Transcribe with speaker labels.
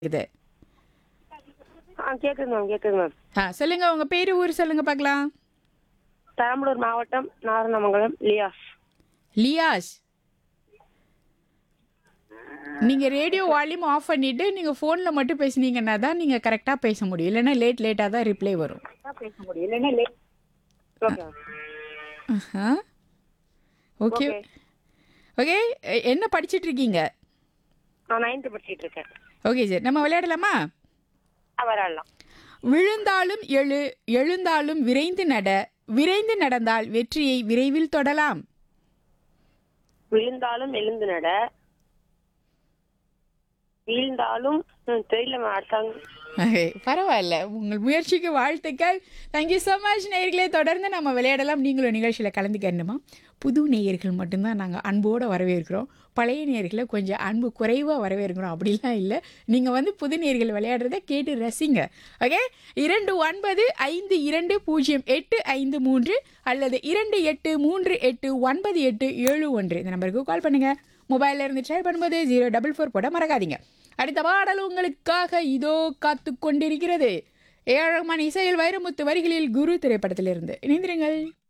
Speaker 1: இது
Speaker 2: ஆ கேட்குது மேம் கேட்குது மேம்
Speaker 1: ஆ சொல்லுங்க உங்க பேரு ஊர் சொல்லுங்க பார்க்கலாம்
Speaker 2: பெரம்பலூர் மாவட்டம் நாரணமங்கலம் லியாஸ்
Speaker 1: லியாஸ் நீங்க ரேடியோ வால்யூம் ஆஃப் பண்ணிட்டு நீங்க போன்ல மட்டும் பேசுனீங்கன்னா தான் நீங்க கரெக்டா பேச முடியும் இல்லைன்னா லேட் லேட்டா தான் ரிப்ளை வரும்
Speaker 2: பேச முடியும் இல்லைன்னா லேட் ஓகே
Speaker 1: ஆஹா. ஓகே
Speaker 2: ஓகே
Speaker 1: ஓகே எ- என்ன படிச்சிட்டு இருக்கீங்க
Speaker 2: நான் நைன்த்து படிச்சிட்டு இருக்கேன்
Speaker 1: ஓகே சார் நம்ம விளையாடலாமா
Speaker 2: ஆ விளையாடலாம்
Speaker 1: விழுந்தாலும் எழு எழுந்தாலும் விரைந்து நட விரைந்து நடந்தால் வெற்றியை விரைவில் தொடலாம்
Speaker 2: விழுந்தாலும் எழுந்து நட வீழ்ந்தாலும் ம், தெரியல மேம் அடுத்தாங்க
Speaker 1: Okay, பரவாயில்ல உங்கள் முயற்சிக்கு வாழ்த்துக்கள் தேங்க்யூ ஸோ மச் நேயர்களே தொடர்ந்து நம்ம விளையாடலாம் நீங்களும் நிகழ்ச்சியில் கலந்துக்கணுமா புது நேயர்கள் மட்டும்தான் நாங்கள் அன்போடு வரவேற்கிறோம் பழைய நேயர்களை கொஞ்சம் அன்பு குறைவாக வரவேற்கிறோம் அப்படிலாம் இல்லை நீங்கள் வந்து புது நேயர்கள் விளையாடுறத கேட்டு ரசிங்க ஓகே இரண்டு ஒன்பது ஐந்து இரண்டு பூஜ்ஜியம் எட்டு ஐந்து மூன்று அல்லது இரண்டு எட்டு மூன்று எட்டு ஒன்பது எட்டு ஏழு ஒன்று இந்த நம்பருக்கு கால் பண்ணுங்கள் மொபைலில் இருந்து ட்ரை பண்ணும்போது ஜீரோ டபுள் ஃபோர் போட மறக்காதீங்க அடுத்த பாடல் உங்களுக்காக இதோ காத்து கொண்டிருக்கிறது ஏழு மணி இசையில் வைரமுத்து வரிகளில் குரு திரைப்படத்திலிருந்து இணைந்திருங்கள்